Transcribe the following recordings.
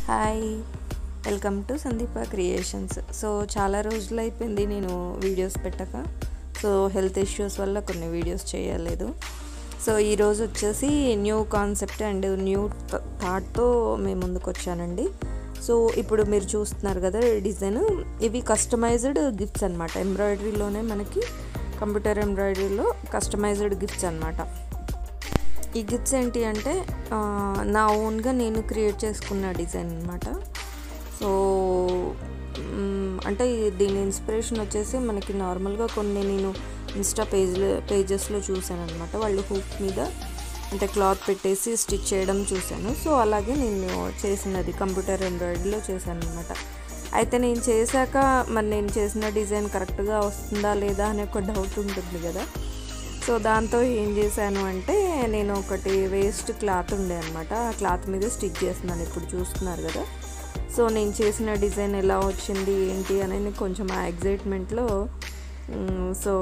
Hi welcome to Sandeepa creations so చాలా రోజులు అయిపోయింది నేను వీడియోస్ పెట్టక సో హెల్త్ ఇష్యూస్ వల్ల కొన్ని వీడియోస్ చేయలేదు సో ఈరోజు వచ్చేసి న్యూ కాన్సెప్ట్ అండ్ న్యూ థాట్తో మేము ముందుకు వచ్చానండి సో ఇప్పుడు మీరు చూస్తున్నారు కదా డిజైన్ ఇవి కస్టమైజ్డ్ గిఫ్ట్స్ అనమాట ఎంబ్రాయిడరీలోనే మనకి కంప్యూటర్ ఎంబ్రాయిడరీలో కస్టమైజ్డ్ గిఫ్ట్స్ అనమాట ఈ గిఫ్ట్స్ ఏంటి అంటే ఆ, నా ఓన్గా నేను క్రియేట్ చేసుకున్న డిజైన్ అనమాట సో మ్, అంటే ఈ- దీని ఇన్స్పిరేషన్ వచ్చేసి మనకి నార్మల్గా కొన్ని నేను ఇన్స్టా పేజ్లో పేజెస్లో చూశాను అనమాట వాళ్ళు హూక్ మీద అంటే క్లాత్ పెట్టేసి స్టిచ్ చేయడం చూశాను సో అలాగే నేను చేసినది కంప్యూటర్ ఎంబ్రాయిడరీలో చేశాను అనమాట అయితే నేను చేశాక మరి నేను చేసిన డిజైన్ కరెక్ట్గా వస్తుందా లేదా అనే ఒక డౌట్ ఉంటుంది కదా సో దాంతో ఏం చేశాను అంటే నేను ఒకటి వేస్ట్ క్లాత్ ఉండే అనమాట ఆ క్లాత్ మీద స్టిచ్ చేస్తున్నాను ఇప్పుడు చూస్తున్నారు కదా సో నేను చేసిన డిజైన్ ఎలా వచ్చింది ఏంటి అనేది కొంచెం ఆ ఎగ్జైట్మెంట్లో సో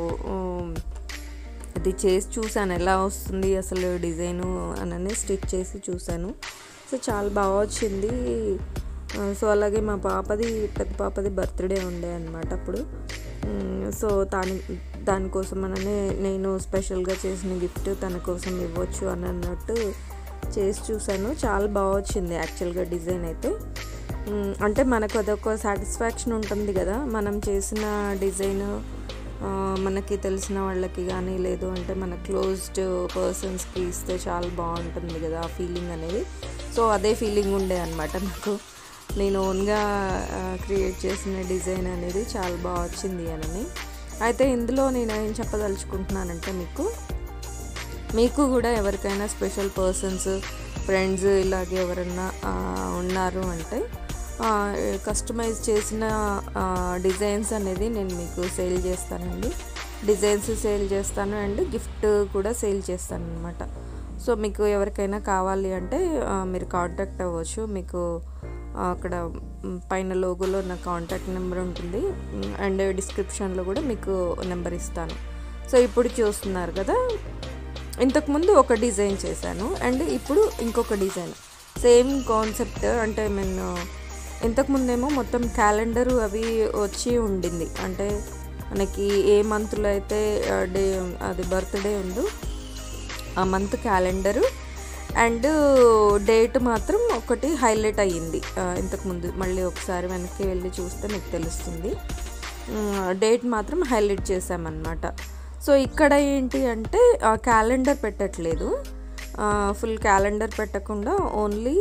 అది చేసి చూసాను ఎలా వస్తుంది అసలు డిజైను అని స్టిచ్ చేసి చూశాను సో చాలా బాగా వచ్చింది ఆ, సో అలాగే మా పాపది పెద్ద పాపది బర్త్డే ఉండే అనమాట అప్పుడు మ్, సో దాని దానికోసం అననే నేను స్పెషల్గా చేసిన గిఫ్ట్ తన కోసం ఇవ్వచ్చు అని అన్నట్టు చేసి చూశాను చాలా బాగా వచ్చింది యాక్చువల్గా డిజైన్ అయితే మ్, అంటే మనకు అదొక సాటిస్ఫాక్షన్ ఉంటుంది కదా మనం చేసిన డిజైన్ ఆ, మనకి తెలిసిన వాళ్ళకి కానీ లేదు అంటే మన క్లోజ్డ్ పర్సన్స్కి ఇస్తే చాలా బాగుంటుంది కదా ఆ ఫీలింగ్ అనేది సో అదే ఫీలింగ్ ఉండే అనమాట నాకు నేను ఓన్గా క్రియేట్ చేసిన డిజైన్ అనేది చాలా బాగా వచ్చింది అని అయితే ఇందులో నేను ఏం చెప్పదలుచుకుంటున్నానంటే మీకు మీకు కూడా ఎవరికైనా స్పెషల్ పర్సన్స్ ఫ్రెండ్స్ ఇలాగే ఎవరన్నా ఆ, ఉన్నారు అంటే కస్టమైజ్ చేసిన డిజైన్స్ అనేది నేను మీకు సేల్ చేస్తానండి డిజైన్స్ సేల్ చేస్తాను అండ్ గిఫ్ట్ కూడా సేల్ చేస్తాను అనమాట సో మీకు ఎవరికైనా కావాలి అంటే ఆ, మీరు కాంటాక్ట్ అవ్వచ్చు మీకు ఆ, అక్కడ మ్, పైన లోగోలో నా కాంటాక్ట్ నెంబర్ ఉంటుంది మ్, అండ్ డిస్క్రిప్షన్లో కూడా మీకు నెంబర్ ఇస్తాను సో ఇప్పుడు చూస్తున్నారు కదా ఇంతకుముందు ఒక డిజైన్ చేశాను అండ్ ఇప్పుడు ఇంకొక డిజైన్ సేమ్ కాన్సెప్ట్ అంటే నేను ఇంతకుముందేమో మొత్తం క్యాలెండర్ అవి వచ్చి ఉండింది అంటే మనకి ఏ మంత్లో అయితే ఆ, డే అది బర్త్డే ఉందో ఆ మంత్ క్యాలెండరు అండ్ డేట్ మాత్రం ఒకటి హైలైట్ అయ్యింది ఆ, ఇంతకుముందు మళ్ళీ ఒకసారి వెనక్కి వెళ్ళి చూస్తే మీకు తెలుస్తుంది డేట్ మాత్రం హైలైట్ చేసామన్నమాట సో ఇక్కడ ఏంటి అంటే క్యాలెండర్ పెట్టట్లేదు ఫుల్ క్యాలెండర్ పెట్టకుండా ఓన్లీ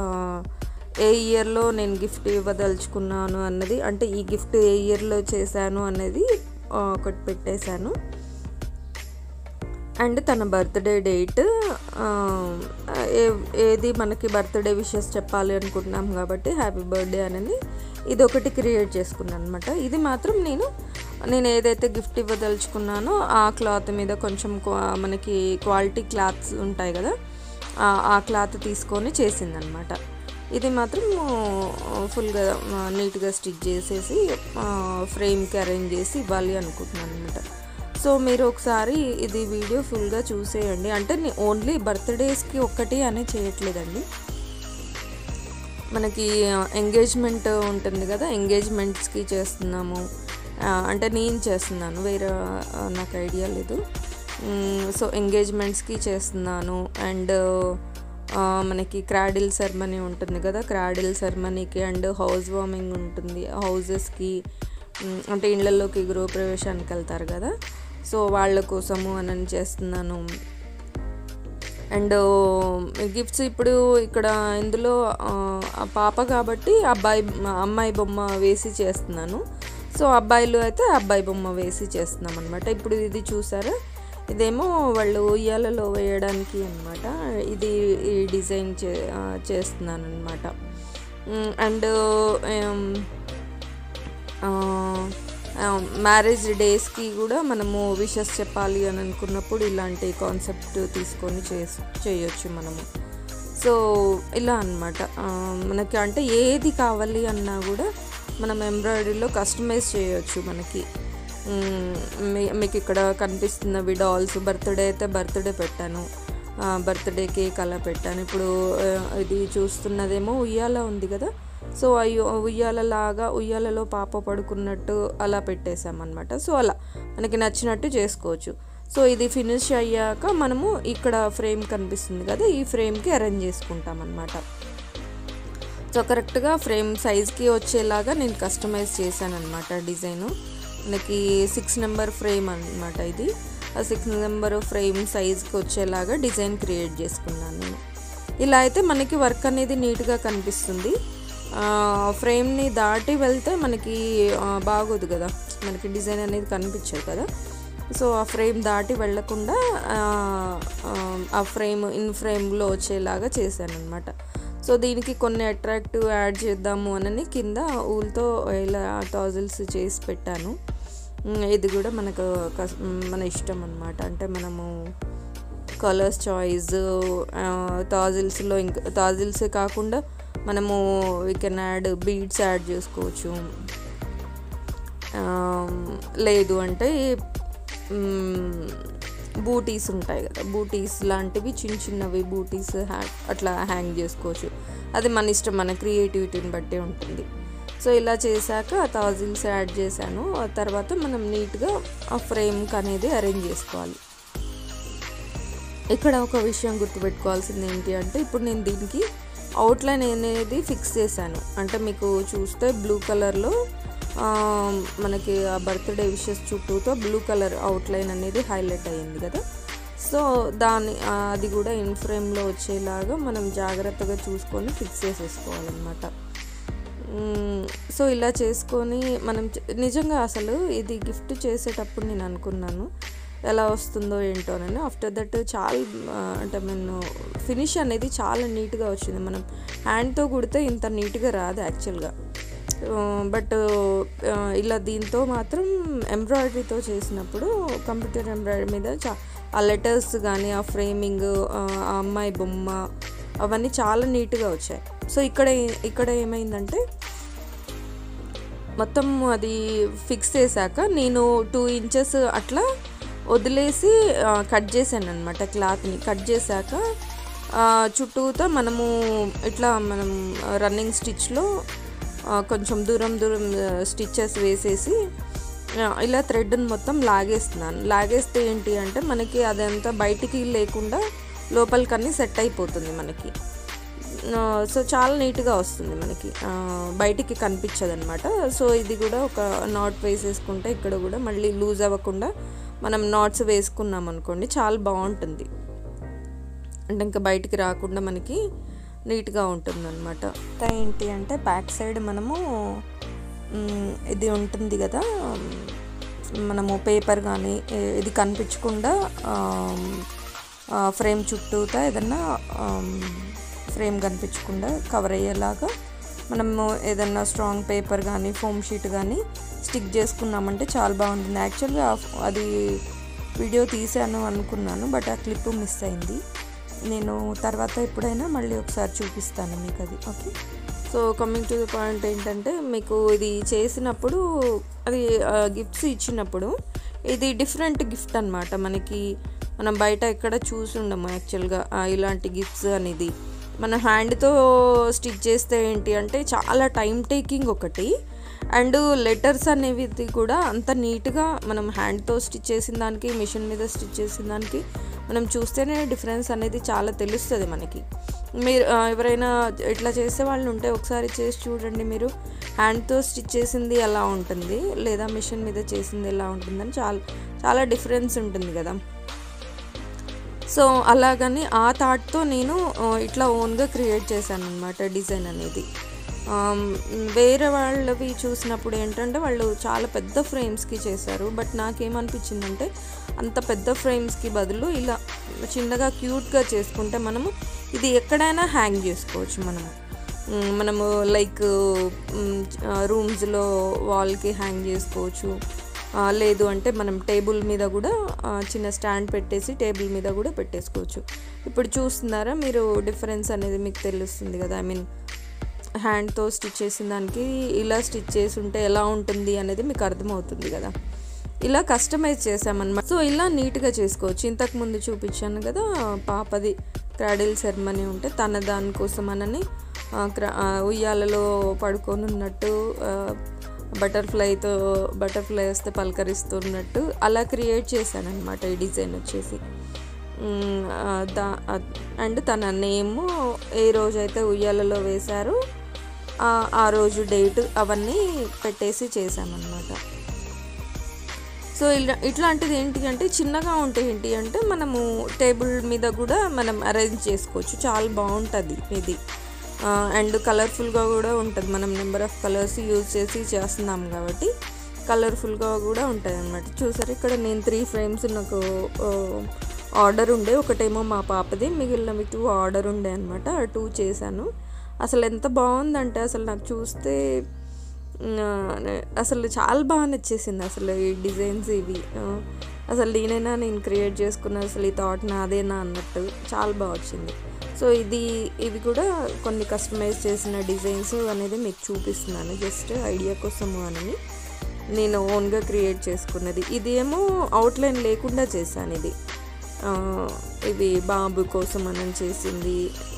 ఏ ఇయర్లో నేను గిఫ్ట్ ఇవ్వదలుచుకున్నాను అన్నది అంటే ఈ గిఫ్ట్ ఏ ఇయర్లో చేశాను అనేది ఆ, ఒకటి పెట్టేశాను అండ్ తన బర్త్డే డేట్ ఏది మనకి బర్త్డే విషెస్ చెప్పాలి అనుకుంటున్నాం కాబట్టి హ్యాపీ బర్త్డే అనేది ఇది ఒకటి క్రియేట్ చేసుకున్నాను అనమాట ఇది మాత్రం నేను నేను ఏదైతే గిఫ్ట్ ఇవ్వదలుచుకున్నానో ఆ క్లాత్ మీద కొంచెం క్వా- మనకి క్వాలిటీ క్లాత్స్ ఉంటాయి కదా ఆ- ఆ క్లాత్ తీసుకొని చేసిందనమాట ఇది మాత్రం ఫుల్గా నీట్గా స్టిచ్ చేసేసి ఫ్రేమ్కి అరేంజ్ చేసి ఇవ్వాలి అనుకుంటున్నాను అనమాట సో మీరు ఒకసారి ఇది వీడియో ఫుల్గా చూసేయండి అంటే ఓన్లీ బర్త్డేస్కి ఒక్కటి అనే చేయట్లేదండి మనకి ఎంగేజ్మెంట్ ఉంటుంది కదా ఎంగేజ్మెంట్స్కి చేస్తున్నాము ఆ, అంటే నేను చేస్తున్నాను వేరే ఆ, నాకు ఐడియా లేదు మ్, సో ఎంగేజ్మెంట్స్కి చేస్తున్నాను అండ్ ఆ, మనకి క్రాడిల్ సెర్మనీ ఉంటుంది కదా క్రాడిల్ సెర్మనీకి అండ్ హౌస్ వార్మింగ్ ఉంటుంది హౌజెస్కి మ్, అంటే ఇళ్ళల్లోకి గృహప్రవేశానికి వెళ్తారు కదా సో వాళ్ళ కోసము అని చేస్తున్నాను అండ్ గిఫ్ట్స్ ఇప్పుడు ఇక్కడ ఇందులో ఆ, ఆ పాప కాబట్టి అబ్బాయి అమ్మాయి బొమ్మ వేసి చేస్తున్నాను సో అబ్బాయిలు అయితే అబ్బాయి బొమ్మ వేసి చేస్తున్నాం అనమాట ఇప్పుడు ఇది చూసారా ఇదేమో వాళ్ళు ఉయ్యాలలో వేయడానికి అనమాట ఇది ఈ డిజైన్ చే ఆ, చేస్తున్నాను అనమాట అండ్ మ్యారేజ్ డేస్కి కూడా మనము విషెస్ చెప్పాలి అని అనుకున్నప్పుడు ఇలాంటి కాన్సెప్ట్ తీసుకొని చేసి చేయొచ్చు మనము సో ఇలా అనమాట మనకి అంటే ఏది కావాలి అన్నా కూడా మనం ఎంబ్రాయిడరీలో కస్టమైజ్ చేయొచ్చు మనకి మ్, మీ- మీకు ఇక్కడ కనిపిస్తున్నవి డాల్స్ బర్త్డే అయితే బర్త్డే పెట్టాను బర్త్డే కేక్ అలా పెట్టాను ఇప్పుడు ఆ, ఇది చూస్తున్నదేమో ఉయ్యాల ఉంది కదా సో అయ్యో ఉయ్యాలలాగా ఉయ్యాలలో పాప పడుకున్నట్టు అలా పెట్టేసామన్నమాట సో అలా మనకి నచ్చినట్టు చేసుకోవచ్చు సో ఇది ఫినిష్ అయ్యాక మనము ఇక్కడ ఫ్రేమ్ కనిపిస్తుంది కదా ఈ ఫ్రేమ్కి అరేంజ్ చేసుకుంటాం అనమాట సో కరెక్ట్గా ఫ్రేమ్ సైజ్కి వచ్చేలాగా నేను కస్టమైజ్ చేశాను అనమాట డిజైను మనకి సిక్స్ నెంబర్ ఫ్రేమ్ అనమాట ఇది ఆ సిక్స్ నెంబర్ ఫ్రేమ్ సైజ్కి వచ్చేలాగా డిజైన్ క్రియేట్ చేసుకున్నాను నేను ఇలా అయితే మనకి వర్క్ అనేది నీట్గా కనిపిస్తుంది ఆ, ఫ్రేమ్ని దాటి వెళ్తే మనకి ఆ, బాగోదు కదా మనకి డిజైన్ అనేది కనిపించదు కదా సో ఆ ఫ్రేమ్ దాటి వెళ్ళకుండా ఆ, ఆ, ఆ ఫ్రేమ్ ఇన్ ఫ్రేమ్లో వచ్చేలాగా చేశాను అనమాట సో దీనికి కొన్ని అట్రాక్టివ్ యాడ్ చేద్దాము అని కింద ఊల్తో ఇలా టాజిల్స్ చేసి పెట్టాను ఉమ్, ఇది కూడా మనకు కస్- ఉమ్, మన ఇష్టం అనమాట అంటే మనము కలర్స్ చాయిస్ తాజిల్స్లో ఇంకా తాజిల్సే కాకుండా మనము we can add beads add చేసుకోవచ్చు ఆ, లేదు అంటే బూటీస్ ఉంటాయి కదా బూటీస్ లాంటివి చిన్న చిన్నవి బూటీస్ హ్యా అట్లా హ్యాంగ్ చేసుకోవచ్చు అది మన ఇష్టం మన క్రియేటివిటీని బట్టి ఉంటుంది సో ఇలా చేశాక ఆ తాజిల్స్ యాడ్ చేశాను ఆ తర్వాత మనం నీట్గా ఆ ఫ్రేమ్కి అనేది అరేంజ్ చేసుకోవాలి ఇక్కడ ఒక విషయం గుర్తుపెట్టుకోవాల్సింది ఏంటి అంటే ఇప్పుడు నేను దీనికి అవుట్లైన్ అనేది ఫిక్స్ చేశాను అంటే మీకు చూస్తే బ్లూ కలర్లో మనకి ఆ బర్త్డే విషెస్ చుట్టూతో బ్లూ కలర్ అవుట్లైన్ అనేది హైలైట్ అయ్యింది కదా సో దాని ఆ, అది కూడా ఇన్ ఫ్రేమ్లో వచ్చేలాగా మనం జాగ్రత్తగా చూసుకొని ఫిక్స్ చేసేసుకోవాలన్నమాట మ్మ్. సో ఇలా చేసుకొని మనం చ- నిజంగా అసలు ఇది గిఫ్ట్ చేసేటప్పుడు నేను అనుకున్నాను ఎలా వస్తుందో ఏంటోనని ఆఫ్టర్ దట్ చాలా ఆ, అంటే నేను ఫినిష్ అనేది చాలా నీట్గా వచ్చింది మనం హ్యాండ్తో కుడితే ఇంత నీట్గా రాదు యాక్చువల్గా బట్ ఇలా దీంతో మాత్రం ఎంబ్రాయిడరీతో చేసినప్పుడు కంప్యూటర్ ఎంబ్రాయిడరీ మీద చా ఆ లెటర్స్ కానీ ఆ ఫ్రేమింగ్ ఆ అమ్మాయి బొమ్మ అవన్నీ చాలా నీట్గా వచ్చాయి సో ఇక్కడ ఇక్కడ ఏమైందంటే మొత్తం అది ఫిక్స్ చేశాక నేను టూ ఇంచెస్ అట్లా వదిలేసి ఆ, కట్ చేశాను అనమాట క్లాత్ని కట్ చేశాక ఆ, చుట్టూతో మనము ఇట్లా మనం రన్నింగ్ స్టిచ్లో కొంచెం దూరం దూరం స్టిచ్చెస్ వేసేసి ఆ, ఇలా థ్రెడ్ని మొత్తం లాగేస్తున్నాను లాగేస్తే ఏంటి అంటే మనకి అదంతా బయటికి లేకుండా లోపలికన్నీ సెట్ అయిపోతుంది మనకి ఆ, సో చాలా నీట్గా వస్తుంది మనకి ఆ, బయటికి కనిపించదు అనమాట సో ఇది కూడా ఒక నాట్ వేసేసుకుంటే ఇక్కడ కూడా మళ్ళీ లూజ్ అవ్వకుండా మనం నాట్స్ వేసుకున్నాం అనుకోండి చాలా బాగుంటుంది అంటే ఇంకా బయటికి రాకుండా మనకి నీట్గా ఉంటుంది అనమాట ఏంటి అంటే బ్యాక్ సైడ్ మనము మ్, ఇది ఉంటుంది కదా మ్, మనము పేపర్ కానీ ఏ- ఇది కనిపించకుండా ఫ్రేమ్ చుట్టూతా ఏదన్నా ఫ్రేమ్ కనిపించకుండా కవర్ అయ్యేలాగా మనము ఏదన్నా స్ట్రాంగ్ పేపర్ కానీ ఫోమ్ షీట్ కానీ స్టిక్ చేసుకున్నామంటే చాలా బాగుంటుంది యాక్చువల్గా అది వీడియో తీసాను అనుకున్నాను బట్ ఆ క్లిప్ మిస్ అయింది నేను తర్వాత ఎప్పుడైనా మళ్ళీ ఒకసారి చూపిస్తాను మీకు అది okay so coming to the point ఏంటంటే మీకు ఇది చేసినప్పుడు అది గిఫ్ట్స్ ఇచ్చినప్పుడు ఇది డిఫరెంట్ గిఫ్ట్ అనమాట మనకి మనం బయట ఎక్కడ చూసి ఉండము యాక్చువల్గా ఇలాంటి గిఫ్ట్స్ అనేది మన హ్యాండ్తో స్టిచ్ చేస్తే ఏంటి అంటే చాలా టైం టేకింగ్ ఒకటి అండ్ లెటర్స్ అనేవి ఇది కూడా అంత నీట్గా మనం హ్యాండ్తో స్టిచ్ చేసిన దానికి మిషన్ మీద స్టిచ్ చేసిన దానికి మనం చూస్తేనే డిఫరెన్స్ అనేది చాలా తెలుస్తుంది మనకి మీరు ఆ, ఎవరైనా ఇట్లా చేసే వాళ్ళు ఉంటే ఒకసారి చేసి చూడండి మీరు హ్యాండ్తో స్టిచ్ చేసింది ఎలా ఉంటుంది లేదా మిషన్ మీద చేసింది ఎలా ఉంటుందని చాలా చాలా డిఫరెన్స్ ఉంటుంది కదా సో అలాగని ఆ థాట్తో నేను ఆ, ఇట్లా ఓన్గా క్రియేట్ చేశాను అనమాట డిజైన్ అనేది ఆమ్, వేరే వాళ్ళవి చూసినప్పుడు ఏంటంటే వాళ్ళు చాలా పెద్ద ఫ్రేమ్స్కి చేశారు బట్ నాకేమనిపించిందంటే అంత పెద్ద ఫ్రేమ్స్కి బదులు ఇలా చిన్నగా క్యూట్గా చేసుకుంటే మనము ఇది ఎక్కడైనా హ్యాంగ్ చేసుకోవచ్చు మనము మ్, మనము లైక్ రూమ్స్లో వాల్కి హ్యాంగ్ చేసుకోవచ్చు ఆ, లేదు అంటే మనం టేబుల్ మీద కూడా ఆ, చిన్న స్టాండ్ పెట్టేసి టేబుల్ మీద కూడా పెట్టేసుకోవచ్చు ఇప్పుడు చూస్తున్నారా మీరు డిఫరెన్స్ అనేది మీకు తెలుస్తుంది కదా ఐ మీన్ హ్యాండ్తో స్టిచ్ చేసిన దానికి ఇలా స్టిచ్ చేసి ఉంటే ఎలా ఉంటుంది అనేది మీకు అర్థమవుతుంది కదా ఇలా కస్టమైజ్ చేసామన్నమాట సో ఇలా నీట్గా చేసుకోవచ్చు ఇంతకు ముందు చూపించాను కదా పాపది క్రాడిల్ సెరమనీ ఉంటే తన దానికోసం అనని ఆ, క్ర- ఆ, ఉయ్యాలలో పడుకొని ఉన్నట్టు ఆ, బటర్ఫ్లైతో బటర్ఫ్లై వస్తే పలకరిస్తున్నట్టు అలా క్రియేట్ చేశాను అనమాట ఈ డిజైన్ వచ్చేసి మ్, ఆ, దా అండ్ తన నేమ్ ఏ రోజైతే ఉయ్యాలలో వేశారో ఆ- ఆ రోజు డేట్ అవన్నీ పెట్టేసి చేశామన్నమాట సో ఇలా ఇట్లాంటిది ఏంటి అంటే చిన్నగా ఉంటే ఏంటి అంటే మనము టేబుల్ మీద కూడా మనం అరేంజ్ చేసుకోవచ్చు చాలా బాగుంటుంది ఇది అండ్ కలర్ఫుల్గా కూడా ఉంటుంది మనం నెంబర్ ఆఫ్ కలర్స్ యూజ్ చేసి చేస్తున్నాం కాబట్టి కలర్ఫుల్గా కూడా ఉంటుంది అనమాట చూసారు ఇక్కడ నేను త్రీ ఫ్రేమ్స్ నాకు ఆర్డర్ ఉండే ఒకటేమో మా పాపది మిగిలినవి టూ ఆర్డర్ ఉండే అనమాట ఆ టూ చేశాను అసలు ఎంత బాగుందంటే అసలు నాకు చూస్తే ఆ, అసలు చాలా బాగా నచ్చేసింది అసలు ఈ డిజైన్స్ ఇవి ఆ, అసలు నేనైనా నేను క్రియేట్ చేసుకున్న అసలు ఈ థాట్ నాదేనా అన్నట్టు చాలా బాగా వచ్చింది సో ఇది ఇవి కూడా కొన్ని కస్టమైజ్ చేసిన డిజైన్స్ అనేది మీకు చూపిస్తున్నాను జస్ట్ ఐడియా కోసము అని నేను ఓన్గా క్రియేట్ చేసుకున్నది ఇది ఏమో అవుట్లైన్ లేకుండా చేశాను ఇది ఆ, ఇవి బాబు కోసం అని చేసింది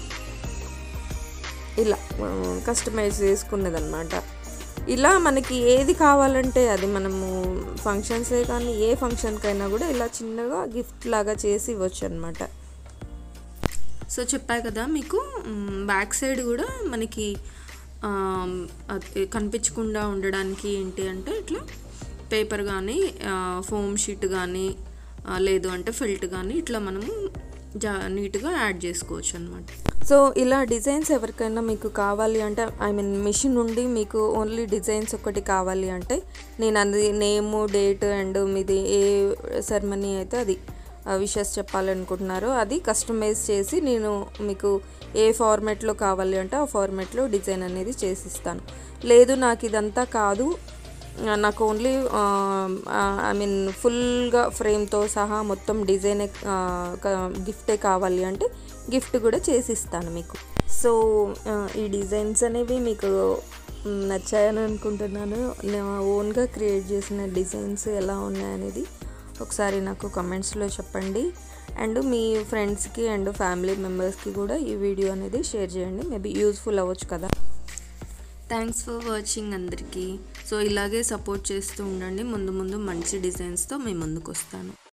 ఇలా కస్టమైజ్ చేసుకున్నది అనమాట ఇలా మనకి ఏది కావాలంటే అది మనము ఫంక్షన్సే కానీ ఏ ఫంక్షన్కైనా కూడా ఇలా చిన్నగా గిఫ్ట్ లాగా చేసి ఇవ్వచ్చు అనమాట సో చెప్పా కదా మీకు బ్యాక్ సైడ్ కూడా మనకి ఆమ్, అది కనిపించకుండా ఉండడానికి ఏంటి అంటే ఇట్లా పేపర్ కానీ ఫోమ్ షీట్ కానీ లేదు అంటే ఫిల్ట్ కానీ ఇట్లా మనము జా నీట్గా యాడ్ చేసుకోవచ్చు అనమాట సో ఇలా డిజైన్స్ ఎవరికైనా మీకు కావాలి అంటే ఐ మీన్ మిషన్ నుండి మీకు ఓన్లీ డిజైన్స్ ఒకటి కావాలి అంటే నేను అది నేము డేట్ అండ్ మీది ఏ సెరమనీ అయితే అది విషెస్ చెప్పాలనుకుంటున్నారో అది కస్టమైజ్ చేసి నేను మీకు ఏ ఫార్మాట్లో కావాలి అంటే ఆ ఫార్మాట్లో డిజైన్ అనేది చేసిస్తాను లేదు నాకు ఇదంతా కాదు ఆ, నాకు ఓన్లీ ఐ మీన్ ఫుల్గా ఫ్రేమ్తో సహా మొత్తం డిజైనే గిఫ్టే కావాలి అంటే గిఫ్ట్ కూడా చేసిస్తాను మీకు సో ఆ, ఈ డిజైన్స్ అనేవి మీకు మ్, నచ్చాయని అనుకుంటున్నాను నా ఓన్గా క్రియేట్ చేసిన డిజైన్స్ ఎలా ఉన్నాయనేది ఒకసారి నాకు కమెంట్స్లో చెప్పండి అండ్ మీ ఫ్రెండ్స్కి అండ్ ఫ్యామిలీ మెంబర్స్కి కూడా ఈ వీడియో అనేది షేర్ చేయండి మేబీ యూస్ఫుల్ అవ్వచ్చు కదా థ్యాంక్స్ ఫర్ వాచింగ్ అందరికీ సో ఇలాగే సపోర్ట్ చేస్తూ ఉండండి ముందు ముందు మంచి డిజైన్స్తో మీ ముందుకు వస్తాను